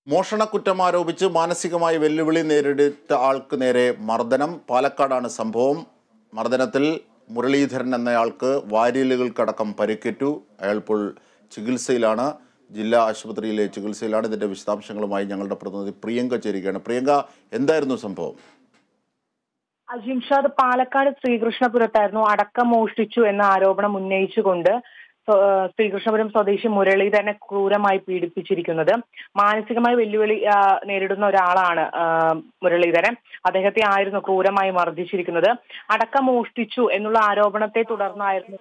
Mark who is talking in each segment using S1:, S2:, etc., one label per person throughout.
S1: മോഷണക്കുറ്റം ആരോപിച്ച് മാനസികമായി വെല്ലുവിളി നേരിട്ട ആൾക്ക് നേരെ മർദ്ദനം പാലക്കാടാണ് സംഭവം മർദ്ദനത്തിൽ മുരളീധരൻ എന്നയാൾക്ക് വാരിയലുകൾക്കടക്കം പരിക്കേറ്റു അയാൾ ഇപ്പോൾ ചികിത്സയിലാണ് ജില്ലാ ആശുപത്രിയിലെ ചികിത്സയിലാണ് ഇതിന്റെ വിശദാംശങ്ങളുമായി ഞങ്ങളുടെ പ്രതിനിധി പ്രിയങ്ക ചേരുകയാണ് പ്രിയങ്ക എന്തായിരുന്നു സംഭവം
S2: അജിംഷാദ് പാലക്കാട് ശ്രീകൃഷ്ണപുരത്തായിരുന്നു അടക്കം മോഷ്ടിച്ചു എന്ന ആരോപണം ഉന്നയിച്ചുകൊണ്ട് സ്വ- ഏഹ് ശ്രീകൃഷ്ണപുരം സ്വദേശി മുരളീധരനെ ക്രൂരമായി പീഡിപ്പിച്ചിരിക്കുന്നത് മാനസികമായി വെല്ലുവിളി ആ, നേരിടുന്ന ഒരാളാണ് ആ, മുരളീധരൻ അദ്ദേഹത്തെ ആയിരുന്നു ക്രൂരമായി മർദ്ദിച്ചിരിക്കുന്നത് അടക്കം മോഷ്ടിച്ചു എന്നുള്ള ആരോപണത്തെ തുടർന്നായിരുന്നു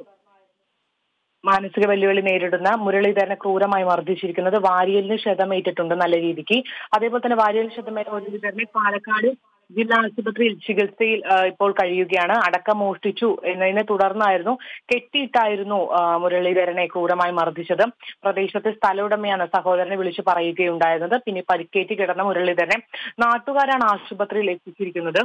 S2: മാനസിക വെല്ലുവിളി നേരിടുന്ന മുരളീധരനെ ക്രൂരമായി മർദ്ദിച്ചിരിക്കുന്നത് വാരിയലിന് ക്ഷതമേറ്റിട്ടുണ്ട് നല്ല രീതിക്ക് അതേപോലെ തന്നെ വാരിയലിന് ക്ഷതമേറ്റ മുരളീധരനെ പാലക്കാട് ജില്ലാ ആശുപത്രിയിൽ ചികിത്സയിൽ ആ, ഇപ്പോൾ കഴിയുകയാണ് അടക്കം മോഷ്ടിച്ചു എന്നതിനെ തുടർന്നായിരുന്നു കെട്ടിയിട്ടായിരുന്നു ആ, മുരളീധരനെ ക്രൂരമായി മർദ്ദിച്ചത് പ്രദേശത്തെ സ്ഥല ഉടമയാണ് സഹോദരനെ വിളിച്ചു പറയുകയുണ്ടായിരുന്നത് പിന്നെ പരിക്കേറ്റ് കിടന്ന മുരളീധരനെ നാട്ടുകാരാണ് ആശുപത്രിയിൽ എത്തിച്ചിരിക്കുന്നത്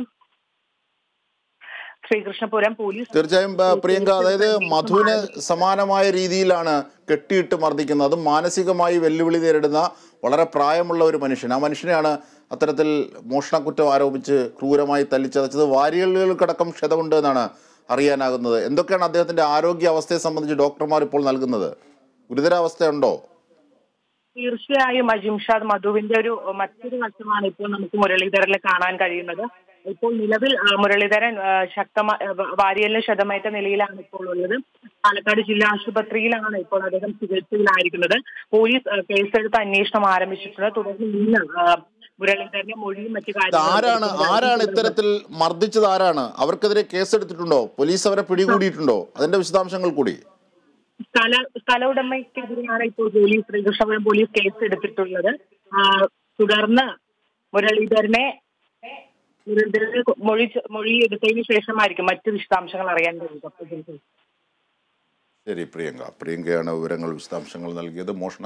S2: ശ്രീകൃഷ്ണപുരം പോലീസ്
S1: തീർച്ചയായും ആ, പ്രിയങ്ക അതായത് മധുവിന് സമാനമായ രീതിയിലാണ് കെട്ടിയിട്ട് മർദ്ദിക്കുന്നത് അതും മാനസികമായി വെല്ലുവിളി നേരിടുന്ന വളരെ പ്രായമുള്ള ഒരു മനുഷ്യൻ ആ മനുഷ്യനെയാണ് അത്തരത്തിൽ മോഷണക്കുറ്റം ആരോപിച്ച് ക്രൂരമായി തല്ലിച്ചതച്ചത് വാരിയലുകൾക്കടക്കം ക്ഷതമുണ്ട് എന്നാണ് അറിയാനാകുന്നത് എന്തൊക്കെയാണ് അദ്ദേഹത്തിന്റെ ആരോഗ്യ അവസ്ഥയെ സംബന്ധിച്ച് ഡോക്ടർമാർ ഇപ്പോൾ നൽകുന്നത് ഗുരുതരാവസ്ഥയുണ്ടോ
S2: തീർച്ചയായും അജിംഷാദ് മധുവിന്റെ ഒരു മറ്റൊരു വശമാണ് ഇപ്പോൾ നമുക്ക് മുരളീധരനിൽ കാണാൻ കഴിയുന്നത് ഇപ്പോൾ നിലവിൽ ആ, മുരളീധരൻ ആ, ശക്തമായ വാരിയലിന് ക്ഷതമേറ്റ നിലയിലാണ് ഇപ്പോൾ ഉള്ളത് പാലക്കാട് ജില്ലാ ആശുപത്രിയിലാണ് ഇപ്പോൾ അദ്ദേഹം ചികിത്സയിലായിരിക്കുന്നത് പോലീസ് ആ, കേസെടുത്ത് അന്വേഷണം ആരംഭിച്ചിട്ടുണ്ട് തുടർന്ന് ഇന്ന് ആ, മുരളീധരന്റെ മൊഴിയും മറ്റു
S1: ഇത് ആരാണ് ആരാണ് ഇത്തരത്തിൽ മർദ്ദിച്ചത് ആരാണ് അവർക്കെതിരെ കേസെടുത്തിട്ടുണ്ടോ പോലീസ് അവരെ പിടികൂടിയിട്ടുണ്ടോ അതിന്റെ വിശദാംശങ്ങൾ കൂടി
S2: സ്ഥല സ്ഥല ഉടമയ്ക്കെതിരെയാണ് ഇപ്പോൾ പോലീസ് ശ്രീകൃഷ്ണപുരം പോലീസ് കേസ് എടുത്തിട്ടുള്ളത് ആ, തുടർന്ന് മുരളീധരനെ മുരളീധരനെ മൊഴി മൊഴി എടുത്തതിന് ശേഷമായിരിക്കും മറ്റു വിശദാംശങ്ങൾ അറിയാൻ കഴിയുക
S1: ശരി പ്രിയങ്ക പ്രിയങ്കയാണ് വിവരങ്ങൾ വിശദാംശങ്ങൾ നൽകിയത് മോഷണ